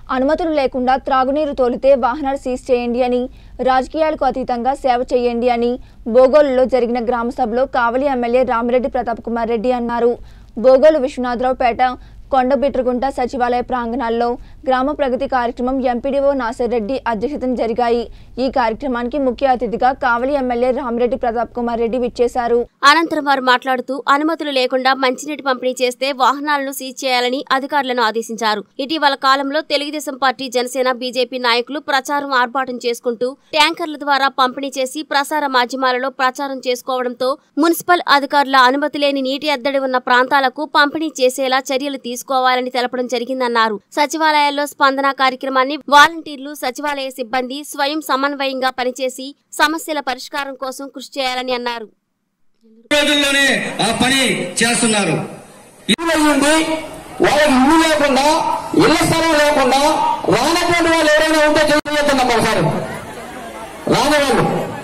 అనుమతులు లేకుండా త్రాగునీరు తోలితే వాహనాలు సీజ్ చేయండి అని రాజకీయాలకు అతీతంగా సేవ చేయండి అని బోగోలులో జరిగిన గ్రామ సభలో కావలి ఎమ్మెల్యే రామిరెడ్డి ప్రతాప్ కుమార్ రెడ్డి అన్నారు బోగోలు విశ్వనాథరావు పేట కొండబిట్రగుంట సచివాలయ ప్రాంగణాల్లో గ్రామ ప్రగతి కార్యక్రమం ఎంపీడీఓ నాసర్ రెడ్డి అధ్యక్షతన జరిగాయి ఈ కార్యక్రమానికి ముఖ్య అతిథిగా కావలి ఎమ్మెల్యే రామిరెడ్డి ప్రతాప్ కుమార్ రెడ్డి విచ్చేశారు అనంతరం వారు మాట్లాడుతూ అనుమతులు లేకుండా మంచినీటి పంపిణీ చేస్తే వాహనాలను సీజ్ చేయాలని అధికారులను ఆదేశించారు ఇటీవల కాలంలో తెలుగుదేశం పార్టీ జనసేన బీజేపీ నాయకులు ప్రచారం ఆర్భాటం చేసుకుంటూ ట్యాంకర్ల ద్వారా పంపిణీ చేసి ప్రసార మాధ్యమాలలో ప్రచారం చేసుకోవడంతో మున్సిపల్ అధికారుల అనుమతి లేని నీటి ఎద్దడి ఉన్న ప్రాంతాలకు పంపిణీ చేసేలా చర్యలు తీసుకోవాలని తెలపడం జరిగిందన్నారు సచివాలయాల్లో స్పందన కార్యక్రమాన్ని వాలంటీర్లు సచివాలయ సిబ్బంది స్వయం సమన్వయంగా పనిచేసి సమస్యల పరిష్కారం కోసం కృషి చేయాలని అన్నారు రోజుల్లోనే ఆ పని చేస్తున్నారు ఇల్లు అయ్యింది వాళ్ళకి ఇల్లు లేకుండా ఇళ్ల స్థలం లేకుండా రానటువంటి వాళ్ళు ఎవరైనా ఉంటే చేద్దాం ఒకసారి రాని వాళ్ళు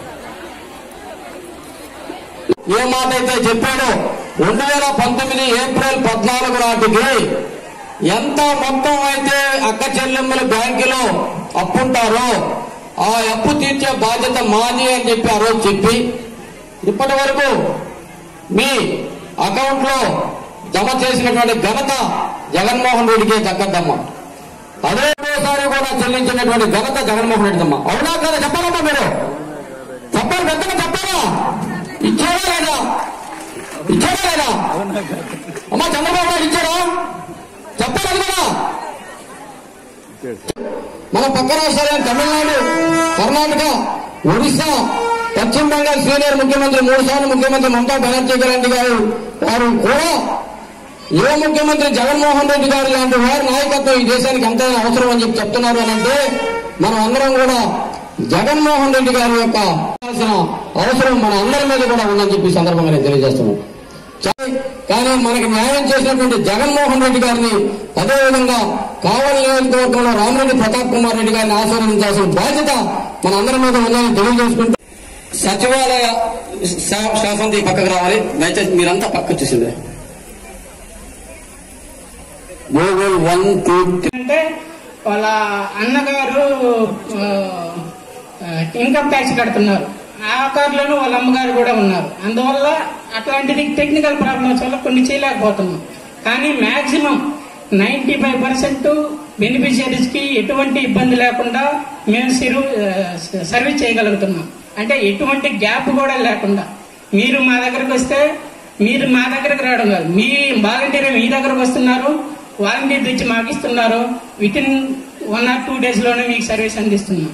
ఏ మాట అయితే చెప్పాడో రెండు వేల పంతొమ్మిది ఏప్రిల్ పద్నాలుగు నాటికి ఎంత మొత్తం అయితే అక్క చెల్లెమ్మలు బ్యాంకులో అప్పుంటారో ఆ అప్పు తీర్చే బాధ్యత మాది అని చెప్పి ఆ రోజు చెప్పి ఇప్పటి వరకు మీ అకౌంట్ లో జమ చేసినటువంటి ఘనత జగన్మోహన్ రెడ్డికే దక్కద్దమ్మా అదేసారి కూడా చెల్లించినటువంటి ఘనత జగన్మోహన్ రెడ్డిదమ్మా అవునా కదా చెప్పాలమ్మా మీరు చెప్పాలి పెద్దగా చెప్పాలా ఇచ్చారా లేదా ఇచ్చారా లేదా అమ్మా చంద్రబాబు నాయుడు ఇచ్చారా చెప్పాలి అది కూడా మన పక్క రాష్ట్రాలైన తమిళనాడు కర్ణాటక ఒడిశా పశ్చిమ బెంగాల్ సీనియర్ ముఖ్యమంత్రి మూడు సార్లు ముఖ్యమంత్రి మమతా బెనర్జీ గారి గారు వారు కూడా యువ ముఖ్యమంత్రి జగన్మోహన్ రెడ్డి గారు లాంటి వారి నాయకత్వం ఈ దేశానికి ఎంతైనా అవసరం అని చెప్పి చెప్తున్నారు అని అంటే మనం అందరం కూడా జగన్మోహన్ రెడ్డి గారి యొక్క కావాల్సిన అవసరం మన అందరి మీద కూడా ఉందని చెప్పి ఈ సందర్భంగా నేను తెలియజేస్తున్నాను చా- కానీ మనకి న్యాయం చేసినటువంటి జగన్మోహన్ రెడ్డి గారిని అదేవిధంగా కావలి నియోజకవర్గంలో రామరెడ్డి ప్రతాప్ కుమార్ రెడ్డి గారిని ఆశీర్వదించాల్సిన బాధ్యత మన అందరి మీద ఉందని తెలియజేసుకుంటూ సచివాలయ శా- శాసనం ఈ పక్కకు రావాలి దయచేసి మీరంతా పక్క వచ్చేసింది గూగుల్ వన్ టూ త్రీ అంటే వాళ్ళ అన్నగారు ఆ, ఆ, ఇన్కమ్ ట్యాక్స్ కడుతున్నారు ఆ కార్లోనూ వాళ్ళ అమ్మగారు కూడా ఉన్నారు అందువల్ల అట్లాంటిది టెక్నికల్ ప్రాబ్లమ్స్ వల్ల కొన్ని చేయలేకపోతున్నాం కానీ maximum ninety five percent beneficiaries కి ఎటువంటి ఇబ్బంది లేకుండా మేము సిరు ఆ, సర్వీస్ చేయగలుగుతున్నాం అంటే ఎటువంటి గ్యాప్ కూడా లేకుండా మీరు మా దగ్గరకు వస్తే మీరు మా దగ్గరకు రావడం కాదు మీ వాలంటీర్ మీ దగ్గరకు వస్తున్నారు వాలంటీర్ తెచ్చి మాకు ఇస్తున్నారు within one or two days లోనే మీకు సర్వీస్ అందిస్తున్నాం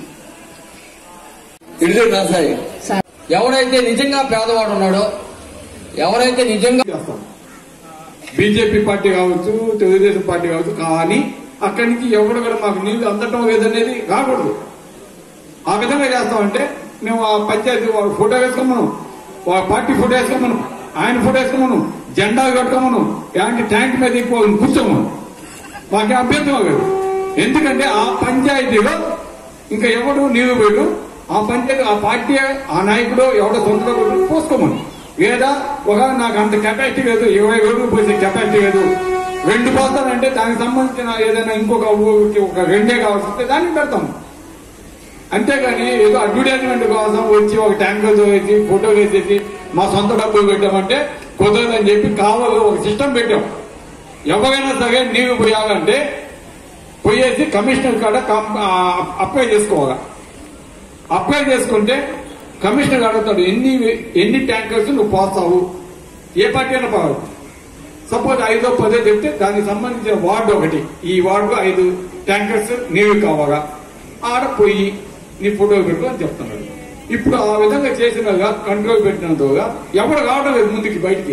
ఇడిది రాసాయి ఎవరైతే నిజంగా పేదవాడు ఉన్నాడో ఎవరైతే నిజంగా చేస్తాం బీజేపీ పార్టీ కావచ్చు తెలుగుదేశం పార్టీ కావచ్చు కానీ అక్కడి నుంచి ఎవడు కూడా మాకు నీళ్లు అందటం లేదనేది రాకూడదు ఆ విధంగా చేస్తామంటే మేము ఆ పంచాయతీ వాళ్ళ ఫోటో వేసుకోమను వాళ్ళ పార్టీ ఫోటో వేసుకోమను ఆయన ఫోటో వేసుకోమను జెండా కట్టుకోమను ఇలాంటి ట్యాంక్ మీద ఎక్కువ కూర్చోమను మాకు అభ్యంతరం లేదు ఎందుకంటే ఆ పంచాయతీలో ఇంకా ఎవడు నీళ్లు పోయాడు ఆ పంచాయతీ ఆ పార్టీ ఆ నాయకుడు ఎవడో సొంతగా పోసుకోమని లేదా ఒక నాకు అంత కెపాసిటీ లేదు ఇరవై వేలు పోసే కెపాసిటీ లేదు రెండు పోతానంటే దానికి సంబంధించిన ఏదైనా ఇంకొక ఊరికి ఒక రెండే కావాల్సి వస్తే దాన్ని పెడతాం అంతేగాని ఏదో అడ్వర్టైజ్మెంట్ కోసం వచ్చి ఒక ట్యాంకర్ వేసి ఫోటో వేసేసి మా సొంత డబ్బులు పెట్టామంటే కుదరదని చెప్పి కావాలి ఒక సిస్టమ్ పెట్టాం ఎవరైనా సరే నీళ్లు పోయాలంటే పోయేసి కమిషనర్ కాడ కం- ఆ, అప్లై చేసుకోవాలి అప్లై చేసుకుంటే కమిషనర్ అడుగుతాడు ఎన్ని ఎన్ని ట్యాంకర్స్ నువ్వు పోస్తావు ఏ పార్టీ అయినా పోవాలి సపోజ్ ఐదో పదో చెప్తే దానికి సంబంధించిన వార్డు ఒకటి ఈ వార్డు ఐదు ట్యాంకర్స్ నీళ్లు కావాలా ఆడ పోయి నీ ఫోటో పెట్టు అని చెప్తున్నాడు ఇప్పుడు ఆ విధంగా చేసినగా కంట్రోల్ పెట్టినందుగా ఎవరు కావడం లేదు ముందుకి బయటికి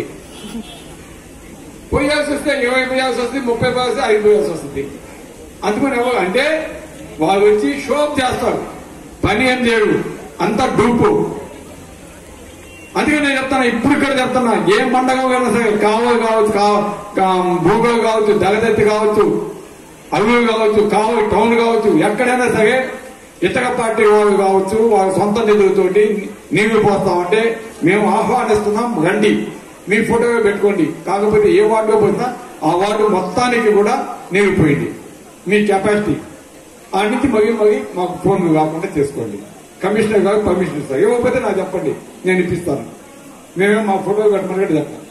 పోయాల్సి వస్తే ఇరవై పోయాల్సి వస్తుంది ముప్పై పోయాల్సి వస్తే ఐదు పోయాల్సి వస్తుంది అందుకని ఎవరు అంటే వాళ్ళు వచ్చి షోప్ చేస్తారు పని ఏం చేయరు అంతా డూపు అందుకే నేను చెప్తాను ఇప్పుడు ఇక్కడ చెప్తున్నా ఏ పండగ అయినా సరే కావలు కావచ్చు కా- కా- భూగోలు కావచ్చు దళదత్తి కావచ్చు అల్లులు కావచ్చు కావు టౌన్ కావచ్చు ఎక్కడైనా సరే ఇతర పార్టీ వాళ్ళు కావచ్చు వాళ్ళ సొంత నిధులతోటి నీళ్లు పోస్తామంటే మేము ఆహ్వానిస్తున్నాం రండి మీ ఫోటో పెట్టుకోండి కాకపోతే ఏ వార్డులో పోయినా ఆ వార్డు మొత్తానికి కూడా నీళ్లు పోయింది మీ కెపాసిటీ ఆ నుంచి మగి మగి మాకు ఫోన్ కాకుండా చేసుకోండి కమిషనర్ గారు పర్మిషన్ ఇస్తారు ఇవ్వకపోతే నాకు చెప్పండి నేను ఇప్పిస్తాను మేమే మా ఫోటో కట్టమని చెప్పండి